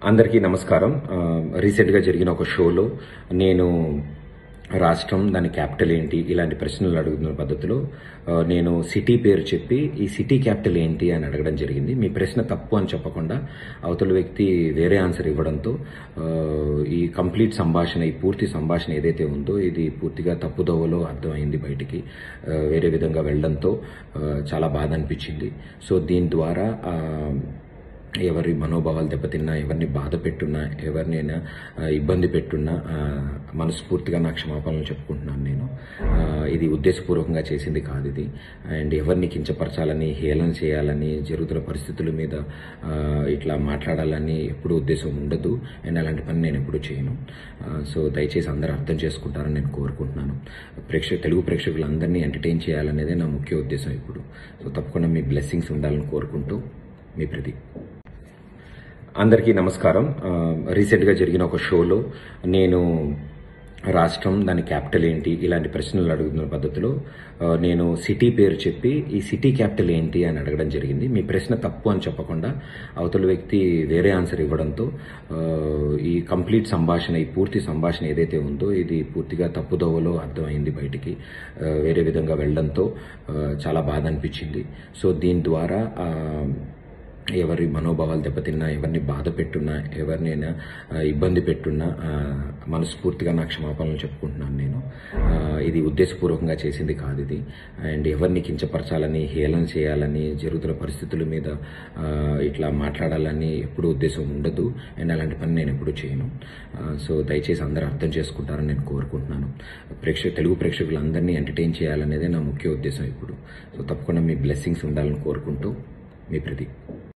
అందరికీ నమస్కారం ఆ, రీసెంట్గా జరిగిన ఒక షోలో నేను రాష్ట్రం దాని క్యాపిటల్ ఏంటి ఇలాంటి ప్రశ్నలు అడుగుతున్న పద్ధతిలో ఆ, నేను సిటీ పేరు చెప్పి ఈ సిటీ క్యాపిటల్ ఏంటి అని అడగడం జరిగింది మీ ప్రశ్న తప్పు అని చెప్పకుండా అవతల వ్యక్తి వేరే ఆన్సర్ ఇవ్వడంతో ఆ, ఈ కంప్లీట్ సంభాషణ ఈ పూర్తి సంభాషణ ఏదైతే ఉందో ఇది పూర్తిగా తప్పుదోవలో అర్థమైంది బయటికి ఆ, వేరే విధంగా వెళ్ళడంతో ఆ, చాలా బాధ అనిపించింది సో దీని ద్వారా ఆ, ఎవరి మనోభావాలు దెబ్బతిన్నా ఎవరిని బాధ పెట్టున్నా ఎవరినైనా ఆ, ఇబ్బంది పెట్టున్నా ఆ, మనస్ఫూర్తిగా నా క్షమాపణలు చెప్పుకుంటున్నాను నేను ఆ, ఇది ఉద్దేశపూర్వకంగా చేసింది కాదు ఇది అండ్ ఎవరిని కించపరచాలని హేళన చేయాలని జరుగుతున్న పరిస్థితుల మీద ఆ, ఇట్లా మాట్లాడాలని ఎప్పుడూ ఉద్దేశం ఉండదు అండ్ అలాంటి పని నేను ఎప్పుడూ చేయను ఆ, సో దయచేసి అందరూ అర్థం చేసుకుంటారని నేను కోరుకుంటున్నాను ప్రేక్షక తెలుగు ప్రేక్షకులందరినీ ఎంటర్టైన్ చేయాలనేదే నా ముఖ్య ఉద్దేశం ఇప్పుడు సో తప్పకుండా మీ బ్లెస్సింగ్స్ ఉండాలని కోరుకుంటూ మీ ప్రదీప్ అందరికీ నమస్కారం ఆ, రీసెంట్గా జరిగిన ఒక షోలో నేను రాష్ట్రం దాని క్యాపిటల్ ఏంటి ఇలాంటి ప్రశ్నలు అడుగుతున్న పద్ధతిలో ఆ, నేను సిటీ పేరు చెప్పి ఈ సిటీ క్యాపిటల్ ఏంటి అని అడగడం జరిగింది మీ ప్రశ్న తప్పు అని చెప్పకుండా అవతల వ్యక్తి వేరే ఆన్సర్ ఇవ్వడంతో ఆ, ఈ కంప్లీట్ సంభాషణ ఈ పూర్తి సంభాషణ ఏదైతే ఉందో ఇది పూర్తిగా తప్పుదోవలో అర్థమైంది బయటికి ఆ, వేరే విధంగా వెళ్ళడంతో ఆ, చాలా బాధ అనిపించింది సో దీని ద్వారా ఆ, ఎవరి మనోభావాలు దెబ్బతిన్నా ఎవరిని బాధ పెట్టున్నా ఎవరినైనా ఆ, ఇబ్బంది పెట్టున్నా ఆ, మనస్ఫూర్తిగా నా క్షమాపణలు చెప్పుకుంటున్నాను నేను ఆ, ఇది ఉద్దేశపూర్వకంగా చేసింది కాదు ఇది అండ్ ఎవరిని కించపరచాలని హేళన చేయాలని జరుగుతున్న పరిస్థితుల మీద ఆ, ఇట్లా మాట్లాడాలని ఎప్పుడూ ఉద్దేశం ఉండదు అండ్ అలాంటి పని నేను ఎప్పుడూ చేయను ఆ, సో దయచేసి అందరూ అర్థం చేసుకుంటారని నేను కోరుకుంటున్నాను ప్రేక్షక తెలుగు ప్రేక్షకులందరినీ ఎంటర్టైన్ చేయాలనేదే నా ముఖ్య ఉద్దేశం ఇప్పుడు సో తప్పకుండా మీ బ్లెస్సింగ్స్ ఉండాలని కోరుకుంటూ మీ ప్రదీప్